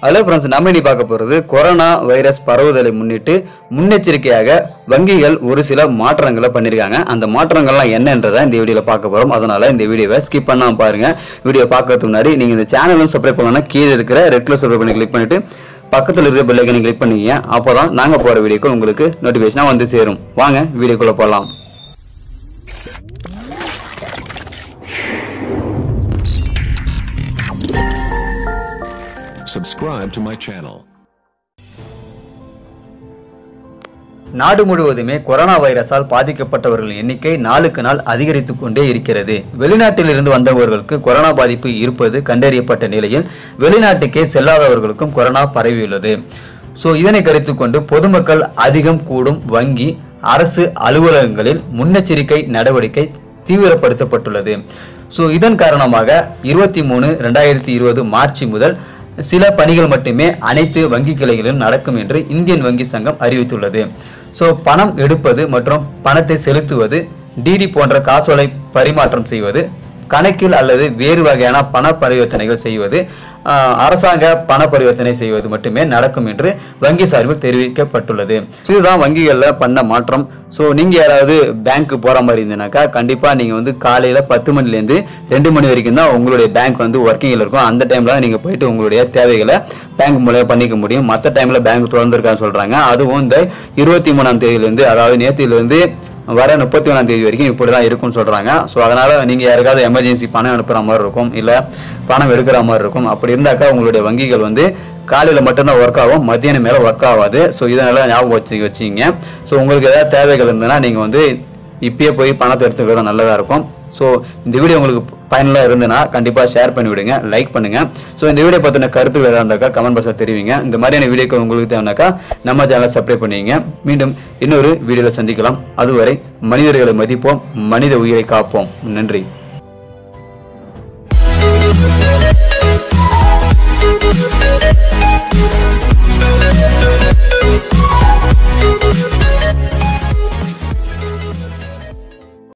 Hello friends நம்ம இனி பார்க்க போகிறது கொரோனா வைரஸ் பரவுதலை முன்னிட்டு முன்னெச்சரிக்கையாக வங்கிகள் ஒரு சில மாற்றங்களை பண்ணியிருக்காங்க அந்த மாற்றங்கள்லாம் என்னன்றதை இந்த வீடியோவில் பார்க்க போகிறோம் அதனால இந்த வீடியோவை ஸ்கிப் பண்ணாம பாருங்க வீடியோ பார்க்கறதுக்கு முன்னாடி நீங்கள் இந்த சேனலும் சப்ஸ்கிரைப் பண்ணலாம் கீழே இருக்கிற ரெட் கலர் சப்ஸ்கிரைப் பண்ணி கிளிக் பண்ணிட்டு பக்கத்தில் இருக்கிற பெல் ஐக்கனை கிளிக் பண்ணிக்கங்க அப்போ தான் நாங்கள் போகிற வீடியோக்கு உங்களுக்கு நோட்டிஃபிகேஷனாக வந்து சேரும் வாங்க வீடியோக்குள்ளே போகலாம் Subscribe to my channel. நாடு முழுவதுமே கொரோனா வைரஸால் பாதிக்கப்பட்டவர்களின் எண்ணிக்கை நாளுக்கு நாள் அதிகரித்து கொண்டே இருக்கிறது வெளிநாட்டில் இருந்து வந்தவர்களுக்கு கொரோனா பாதிப்பு இருப்பது கண்டறியப்பட்ட நிலையில் வெளிநாட்டுக்கே செல்லாதவர்களுக்கும் கொரோனா பரவியுள்ளது ஸோ இதனை கருத்தில் கொண்டு பொதுமக்கள் அதிகம் கூடும் வங்கி அரசு அலுவலகங்களில் முன்னெச்சரிக்கை நடவடிக்கை தீவிரப்படுத்தப்பட்டுள்ளது ஸோ இதன் காரணமாக இருபத்தி மூணு ரெண்டாயிரத்தி இருபது மார்ச் முதல் சில பணிகள் மட்டுமே அனைத்து வங்கி கிளைகளிலும் நடக்கும் என்று இந்தியன் வங்கி சங்கம் அறிவித்துள்ளது ஸோ பணம் எடுப்பது மற்றும் பணத்தை செலுத்துவது டிடி போன்ற காசோலை பரிமாற்றம் செய்வது கணக்கில் அல்லது வேறு வகையான பண பரிவர்த்தனைகள் செய்வது ஆஹ், அரசாங்க பண பரிவர்த்தனை செய்வது மட்டுமே நடக்கும் என்று வங்கி சார்பில் தெரிவிக்கப்பட்டுள்ளது இதுதான் வங்கிகளில் பண்ண மாற்றம் ஸோ நீங்கள் யாராவது பேங்க்கு போகிற மாதிரி இருந்தீங்கன்னாக்கா கண்டிப்பாக நீங்கள் வந்து காலையில் பத்து மணிலேருந்து ரெண்டு மணி வரைக்கும் தான் உங்களுடைய பேங்க் வந்து ஒர்க்கிங்கில் இருக்கும் அந்த டைமில் நீங்கள் போயிட்டு உங்களுடைய தேவைகளை பேங்க் மூலமாக பண்ணிக்க முடியும் மற்ற டைமில் பேங்க் திறந்துருக்கான்னு சொல்கிறாங்க அதுவும் இந்த இருபத்தி மூணாம் தேதியிலேருந்து அதாவது நேத்திலிருந்து வர முப்பத்தி ஒன்றாம் தேதி வரைக்கும் இப்படி தான் இருக்கும்னு சொல்கிறாங்க ஸோ அதனால் நீங்கள் யாருக்காவது எமர்ஜென்சி பணம் அனுப்புகிற மாதிரி இருக்கும் இல்லை பணம் எடுக்கிற மாதிரி இருக்கும் அப்படி இருந்தாக்கா உங்களுடைய வங்கிகள் வந்து காலையில் மட்டும்தான் ஒர்க் ஆகும் மத்தியானம் மேலே ஒர்க் ஆகாது ஸோ இதனால் ஞாபகம் வச்சு வச்சிங்க ஸோ உங்களுக்கு ஏதாவது தேவைகள் இருந்ததுன்னா நீங்கள் வந்து இப்பயே போய் பணத்தை எடுத்துக்கிறது நல்லதாக இருக்கும் ஸோ இந்த வீடியோ உங்களுக்கு பயனுள்ளதாக இருந்ததுன்னா கண்டிப்பாக ஷேர் பண்ணி விடுங்க லைக் பண்ணுங்க ஸோ இந்த வீடியோ பற்றின கருத்துக்கள் ஏதாவது இருந்தாக்கா கமெண்ட் பாக்ஸில் தெரிவிங்க இந்த மாதிரியான வீடியோக்கள் உங்களுக்கு தேவைனாக்கா நம்ம சேனலை சப்ஸ்கிரைப் பண்ணிங்க மீண்டும் இன்னொரு வீடியோவில் சந்திக்கலாம் அதுவரை மனிதர்களை மதிப்போம் மனித உயிரை காப்போம் நன்றி Thank you.